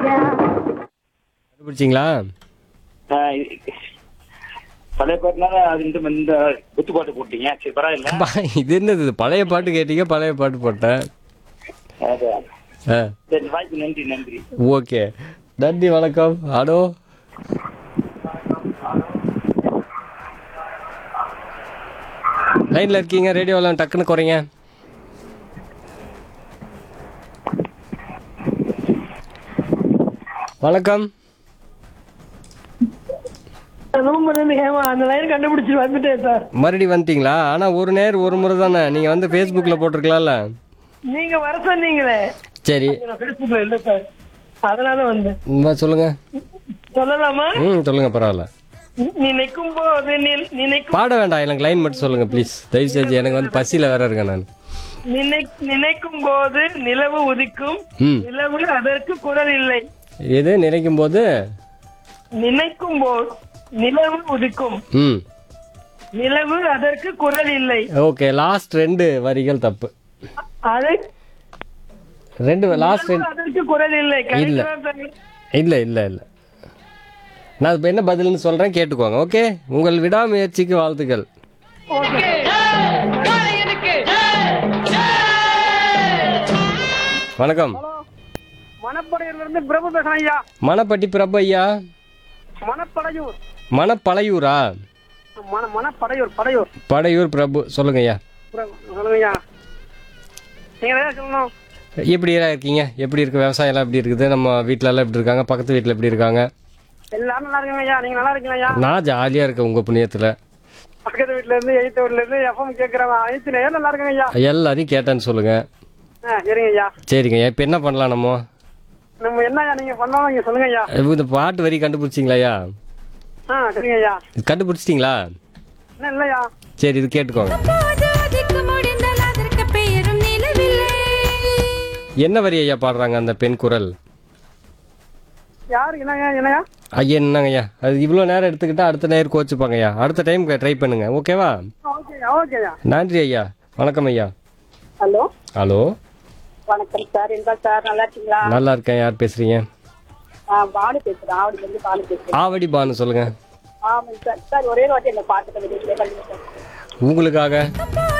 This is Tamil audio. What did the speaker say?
கண்டுபிடிச்சிங்களா ஆஹ் பழைய பாட்டுனால அது இந்த இந்த குத்து பாட்டு போட்டீங்க சரி பரவாயில்ல பா, இது என்னது இது? பழைய பாட்டு கேட்டீங்க பழைய பாட்டு போட்டேன் அதான். ஆ சரி வாய்ப்பு நன்றி நன்றி ஓகே நன்றி வணக்கம் ஹலோ லைன்ல இருக்கீங்க ரேடியோவில் டக்குன்னு குறைங்க வணக்கம் ரூம்ல இருந்து ஹேமா அந்த லைன் கண்டுபிடிச்சு வந்துட்டேன் சார் மறுபடி வந்துட்டீங்களா ஆனா ஒரு நேர் ஒரு முறை தானே நீங்க வந்து ஃபேஸ்புக்கில் போட்டிருக்கலாம்ல நீங்க வர சொன்னீங்களே சரி நான் ஃபேஸ்புக்ல இல்ல சார் அதனால வந்தேன் ம், சொல்லுங்க சொல்லலாமா ம் சொல்லுங்க பரவாயில்ல நினைக்கும் போது நில்- நினைக்கும் பாட வேண்டாம் எனக்கு லைன் மட்டும் சொல்லுங்க ப்ளீஸ் தயவு செஞ்சு எனக்கு வந்து பசியில் வேற இருக்கேன் நான் நினை நினைக்கும் போது நிலவு உதிக்கும் ம் நிலவு அதற்கு குரல் இல்லை எது நினைக்கும் போது நினைக்கும் போது நிலவு உதிக்கும் ம் நிலவு அதற்கு குரல் இல்லை ஓகே லாஸ்ட் ரெண்டு வரிகள் தப்பு அது ரெண்டு லாஸ்ட் ரெண்டு அதற்கு குரல் இல்லை இல்ல. correct தான் சார். இல்லை இல்லை இல்லை நான் இப்போ என்ன பதில்னு சொல்கிறேன் கேட்டுக்கோங்க ஓகே உங்கள் விடாமுயற்சிக்கு வாழ்த்துக்கள் வணக்கம் மணப்படையூர்ல இருந்து பிரபு பேசுறேன் ஐயா மணப்பட்டி பிரபு ஐயா மணப்படையூர் மணப்பழையூரா மண மணப்படையூர் படையூர் படையூர் பிரபு சொல்லுங்க ஐயா பிரபு, சொல்லுங்க ஐயா நீங்க ஏதாவது சொல்லணும் எப்படி இருக்கீங்க எப்படி இருக்கு விவசாயம் எல்லாம் எப்படி இருக்குது நம்ம வீட்ல எல்லாம் எப்படி இருக்காங்க பக்கத்து வீட்டில் எப்படி இருக்காங்க எல்லாரும் நல்லா இருக்கீங்க ஐயா நீங்க நல்லா இருக்கீங்க ஐயா நான் ஜாலியாக இருக்கேன் உங்கள் புண்ணியத்தில் பக்கத்து வீட்ல இருந்து எயித்த ஊர்ல இருந்து எஃப்எம் கேக்குறாங்க அனைத்து நேரம் நல்லா இருக்காங்க ஐயா எல்லாரையும் கேட்டேன்னு சொல்லுங்க ஆ சரிங்க ஐயா சரிங்க இப்போ என்ன பண்ணலாம் நம்ம நம்ம என்ன ஐயா நீங்க பண்ணாலும் நீங்க சொல்லுங்க ஐயா இந்த பாட்டு வரி கண்டுபிடிச்சிங்களா ஐயா ஆ சரிங்க ஐயா கண்டுபிடிச்சிட்டிங்களா என்ன இல்லையா சரி இது கேட்டுக்கோங்க போது அதிக்கு முடிந்தால் அதற்கு பெயரும் நிலவில்லை என்ன வரி ஐயா பாடுறாங்க அந்த பெண் குரல் யாரு என்னங்க என்னையா ஐயா என்னங்க ஐயா அது இவ்வளோ நேரம் எடுத்துக்கிட்டா அடுத்த நேரம் கோச்சுப்பாங்க ஐயா அடுத்த டைம் ட்ரை பண்ணுங்க ஓகேவா ஓகே ஓகே ஐயா நன்றி ஐயா வணக்கம் ஐயா ஹலோ ஹலோ வணக்கம் சார் எங்க சார் நல்லா இருக்கீங்களா நல்லா இருக்கேன் யார் பேசுறீங்க ஆ, பானு பேசுறேன் ஆவடி வந்து பானு பேசுறேன் ஆவடி பானு சொல்லுங்க ஆமாங்க சார் சார் ஒரே ஒரு வாட்டி என்ன பாட்டு கொஞ்சம் ப்ளே பண்ணுங்க சார் உங்களுக்காக